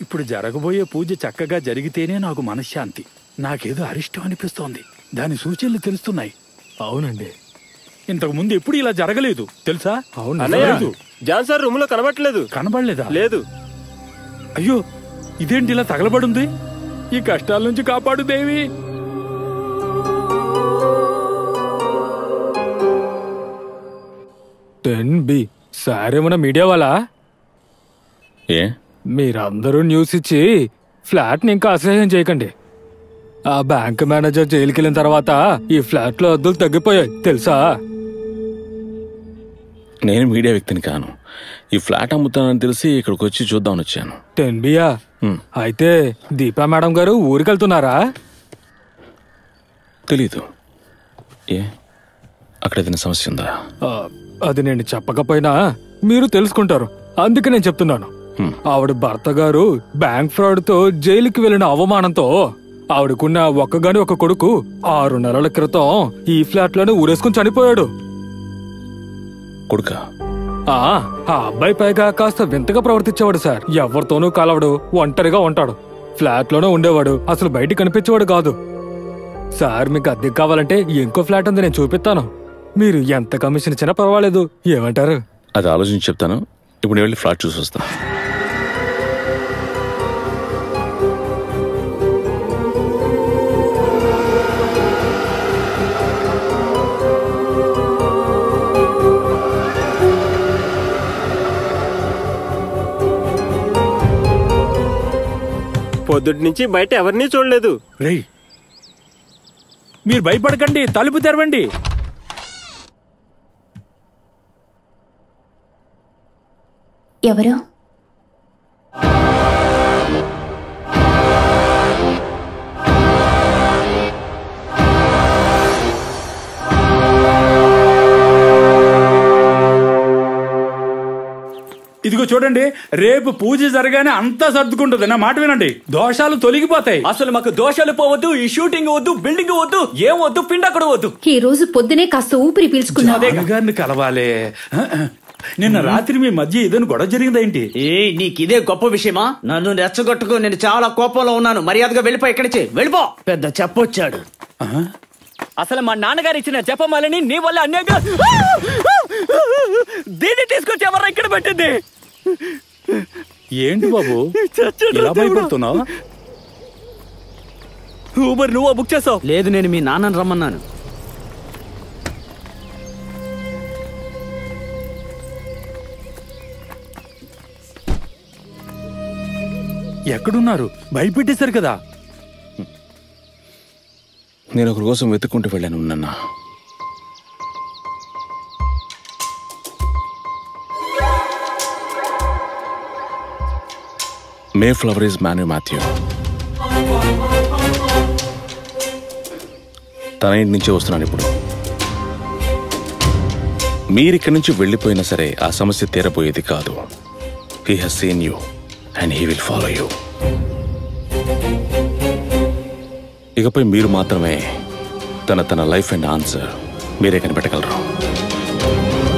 ఇప్పుడు జరగబోయే పూజ చక్కగా జరిగితేనే నాకు మనశ్శాంతి నాకేదో అరిష్టం అనిపిస్తోంది దాని సూచనలు తెలుస్తున్నాయి అవునండి ఇంతకు ముందు ఎప్పుడు ఇలా జరగలేదు తెలుసా అవును అన్నయ్య లేదు. జాన్ సార్ రూమ్ లో కనబట్టలేదు కనబడలేదా లేదు అయ్యో ఇదేంటి ఇలా తగలబడుంది ఈ కష్టాల నుంచి కాపాడు దేవి టెన్ బి సారేమన్నా మీడియా వాళ్ళ ఏ మీరందరూ న్యూస్ ఇచ్చి ఫ్లాట్ని ఇంకా అసహ్యం చేయకండి ఆ బ్యాంక్ మేనేజర్ జైలుకి వెళ్ళిన తర్వాత ఈ ఫ్లాట్ లో అద్దులు తగ్గిపోయాయి తెలుసా నేను మీడియా వ్యక్తిని కాను ఈ ఫ్లాట్ అమ్ముతానని తెలిసి ఇక్కడికి వచ్చి చూద్దామని వచ్చాను టెన్ బియా హ్మ్. అయితే దీపా మేడం గారు ఊరికి వెళ్తున్నారా తెలీదు ఏ అక్కడ ఏదైనా సమస్య ఉందా ఆ, అది నేను చెప్పకపోయినా మీరు తెలుసుకుంటారు అందుకే నేను చెప్తున్నాను హ్మ్. ఆవిడ భర్త గారు బ్యాంక్ ఫ్రాడ్ తో జైలుకి వెళ్లిన అవమానంతో ఆవిడకున్న ఒక్కగాని ఒక కొడుకు ఆరు నెలల క్రితం ఈ ఫ్లాట్ లోనే ఊరేసుకుని చనిపోయాడు కొడుక ఆ ఆ అబ్బాయి పైగా కాస్త వింతగా ప్రవర్తించేవాడు సార్ ఎవరితోనూ కలవడు ఒంటరిగా ఉంటాడు ఫ్లాట్ లోనే ఉండేవాడు అసలు బయటికి కనిపించేవాడు కాదు సార్ మీకు అద్దెకి కావాలంటే ఇంకో ఫ్లాట్ ఉంది నేను చూపిస్తాను మీరు ఎంత కమిషన్ ఇచ్చినా పర్వాలేదు ఏమంటారు అది ఆలోచించి చెప్తాను ఇప్పుడు నేను వెళ్ళి ఫ్లాట్ చూసి వస్తాను పొద్దుటి నుంచి బయట ఎవరిని చూడలేదు రేయ్ మీరు భయపడకండి తలుపు తెరవండి ఎవరు ఇదిగో చూడండి రేపు పూజ జరగానే అంతా సర్దుకుంటుంది నా మాట వినండి దోషాలు తొలగిపోతాయి అసలు మాకు దోషాలు పోవద్దు ఈ షూటింగ్ వద్దు బిల్డింగ్ వద్దు ఏం వద్దు పిండక్కడ వద్దు ఈ రోజు పొద్దునే కాస్త ఊపిరి పీల్చుకున్నావు గారిని కలవాలి నిన్న రాత్రి మీ మధ్య ఏదైనా గొడవ జరిగిందేంటి ఏ నీకిదే గొప్ప విషయమా నన్ను రెచ్చగొట్టుకు నేను చాలా కోపంలో ఉన్నాను మర్యాదగా వెళ్ళిపో ఇక్కడి నుంచి వెళ్ళిపో పెద్ద చెప్పొచ్చాడు అసలు మా నాన్నగారు ఇచ్చిన చెప్పమాలని నీ వల్ల అన్యాయంగా దీన్ని తీసుకొచ్చి ఎవరు ఇక్కడ పెట్టింది ఏంటి బాబు ఇలా భయపడుతున్నావు ఊబర్ నువ్వు బుక్ చేసావు లేదు నేను మీ నాన్నని రమ్మన్నాను ఎక్కడున్నారు భయపెట్టేశారు కదా నేను ఒకరి కోసం వెతుక్కుంటూ వెళ్ళాను నిన్న మే ఫ్లవర్ ఇస్ మాన్యూ మాథ్యూ తన ఇంటి నుంచే వస్తున్నాను ఇప్పుడు మీరిక్కడి నుంచి వెళ్ళిపోయినా సరే ఆ సమస్య తీరబోయేది కాదు he has seen you and he will follow you ఇకపై మీరు మాత్రమే తన తన లైఫ్ అండ్ ఆన్సర్ మీరే కనిపెట్టగలరు